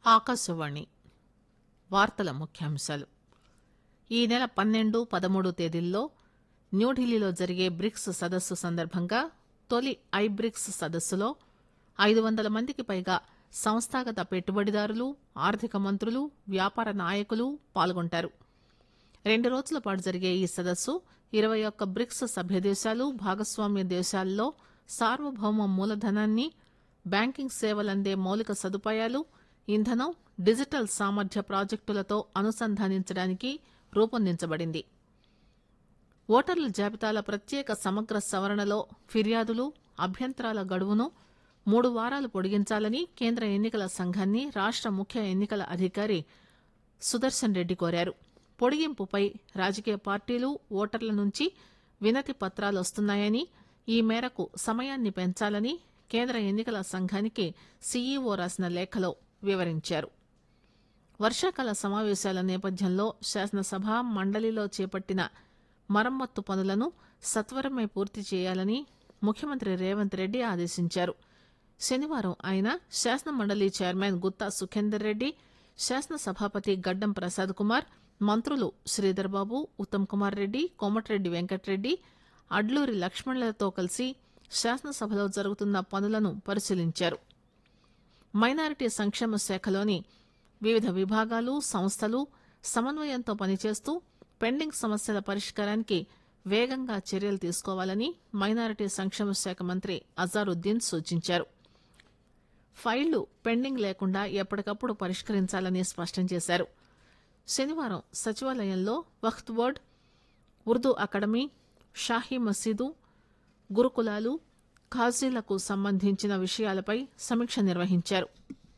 ఆకాశవాణి వార్తల ముఖ్యాంశాలు ఈ నెల పన్నెండు పదమూడు తేదీల్లో న్యూఢిల్లీలో జరిగే బ్రిక్స్ సదస్సు సందర్భంగా తొలి ఐ బ్రిక్స్ సదస్సులో ఐదు వందల మందికి పైగా సంస్థాగత పెట్టుబడిదారులు ఆర్థిక మంత్రులు వ్యాపార నాయకులు పాల్గొంటారు రెండు రోజుల పాటు జరిగే ఈ సదస్సు ఇరవై ఒక్క బ్రిక్స్ సభ్య దేశాలు భాగస్వామ్య దేశాల్లో సార్వభౌమ మూలధనాన్ని బ్యాంకింగ్ సేవలందే మౌలిక సదుపాయాలు ఇంధనం డిజిటల్ సామర్థ్య ప్రాజెక్టులతో అనుసంధానించడానికి రూపొందించబడింది ఓటర్ల జాబితాల ప్రత్యేక సమగ్ర సవరణలో ఫిర్యాదులు అభ్యంతరాల గడువును మూడు వారాలు పొడిగించాలని కేంద్ర ఎన్నికల సంఘాన్ని రాష్ట ముఖ్య ఎన్నికల అధికారి సుదర్శన్ రెడ్డి కోరారు పొడిగింపుపై రాజకీయ పార్టీలు ఓటర్ల నుంచి వినతి పత్రాలు వస్తున్నాయని ఈ మేరకు సమయాన్ని పెంచాలని కేంద్ర ఎన్నికల సంఘానికి సీఈఓ రాసిన లేఖలో వివరించారు వర్షాకాల సమావేశాల నేపథ్యంలో శాసనసభ మండలిలో చేపట్టిన మరమ్మత్తు పనులను సత్వరమే పూర్తి చేయాలని ముఖ్యమంత్రి రేవంత్ రెడ్డి ఆదేశించారు శనివారం ఆయన శాసన మండలి చైర్మన్ గుత్తా సుఖేందర్ రెడ్డి శాసన సభాపతి గడ్డం ప్రసాద్ కుమార్ మంత్రులు శ్రీధర్ బాబు ఉత్తమ్ కుమార్ రెడ్డి కోమటిరెడ్డి వెంకటరెడ్డి అడ్లూరి లక్ష్మణులతో కలిసి శాసనసభలో జరుగుతున్న పనులను పరిశీలించారు మైనారిటీ సంక్షేమ శాఖలోని వివిధ విభాగాలు సంస్థలు సమన్వయంతో పనిచేస్తూ పెండింగ్ సమస్యల పరిష్కారానికి వేగంగా చర్యలు తీసుకోవాలని మైనారిటీ సంక్షేమ శాఖ మంత్రి అజారుద్దీన్ సూచించారు ఫైళ్లు పెండింగ్ లేకుండా ఎప్పటికప్పుడు పరిష్కరించాలని స్పష్టం చేశారు శనివారం సచివాలయంలో వక్త్ బోర్డ్ ఉర్దూ అకాడమీ షాహీ మసీదు గురుకులాలు ఖాజీలకు సంబంధించిన విషయాలపై సమీక్ష నిర్వహించారు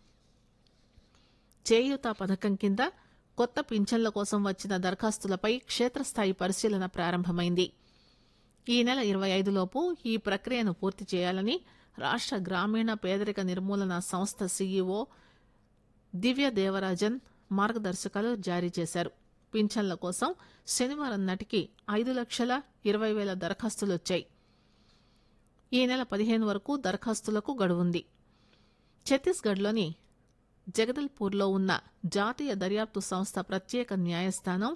చేయూత పథకం కింద కొత్త పింఛన్ల కోసం వచ్చిన దరఖాస్తులపై క్షేత్రస్థాయి పరిశీలన ప్రారంభమైంది ఈ నెల ఇరవై ఐదులోపు ఈ ప్రక్రియను పూర్తి చేయాలని రాష్ట గ్రామీణ పేదరిక నిర్మూలన సంస్థ సీఈఓ దివ్య దేవరాజన్ మార్గదర్శకాలు జారీ చేశారు పింఛన్ల కోసం శనివారం నాటికి ఐదు లక్షల ఇరవై వేల దరఖాస్తులు వచ్చాయి ఈ నెల పదిహేను వరకు దరఖాస్తులకు గడువుంది ఛత్తీస్గఢ్లోని జగదల్పూర్లో ఉన్న జాతీయ దర్యాప్తు సంస్థ ప్రత్యేక న్యాయస్థానం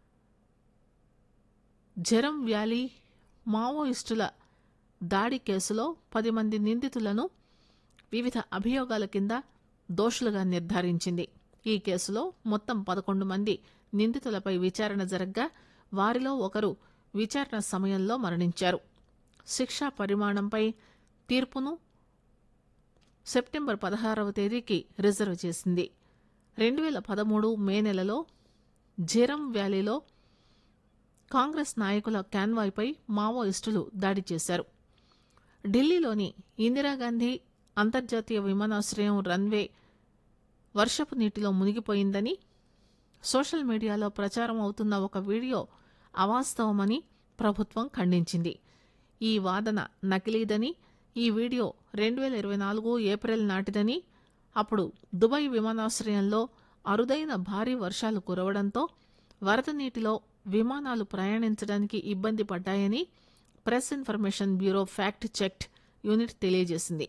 జెరం వ్యాలీ మావోయిస్టుల దాడి కేసులో పది మంది నిందితులను వివిధ అభియోగాల కింద దోషులుగా నిర్ధారించింది ఈ కేసులో మొత్తం పదకొండు మంది నిందితులపై విచారణ జరగ్గా వారిలో ఒకరు విచారణ సమయంలో మరణించారు శిక్షా పరిమాణంపై తీర్పును సెప్టెంబర్ పదహారవ తేదీకి రిజర్వ్ చేసింది రెండు వేల పదమూడు మే నెలలో జెరం వ్యాలీలో కాంగ్రెస్ నాయకుల కాన్వాయ్పై మావోయిస్టులు దాడి చేశారు ఢిల్లీలోని ఇందిరాగాంధీ అంతర్జాతీయ విమానాశ్రయం రన్వే వర్షపు నీటిలో మునిగిపోయిందని సోషల్ మీడియాలో ప్రచారం అవుతున్న ఒక వీడియో అవాస్తవమని ప్రభుత్వం ఖండించింది ఈ వాదన నకిలీదని ఈ వీడియో రెండు వేల ఇరవై నాలుగు ఏప్రిల్ నాటిదని అప్పుడు దుబాయ్ విమానాశ్రయంలో అరుదైన భారీ వర్షాలు కురవడంతో వరద నీటిలో విమానాలు ప్రయాణించడానికి ఇబ్బంది పడ్డాయని Press Information Bureau fact checked unit తెలియజేసింది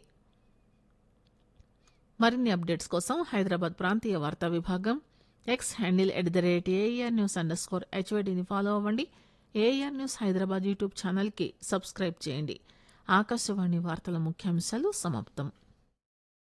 మరిన్ని అప్డేట్స్ కోసం హైదరాబాద్ ప్రాంతీయ వార్తా విభాగం X handle at the rate AR news underscore హెచ్వైడీని ఫాలో అవ్వండి ఏఆర్ న్యూస్ హైదరాబాద్ యూట్యూబ్ ఛానల్కి సబ్స్క్రైబ్ చేయండి ఆకాశవాణి వార్తల ముఖ్యాంశాలు సమాప్తం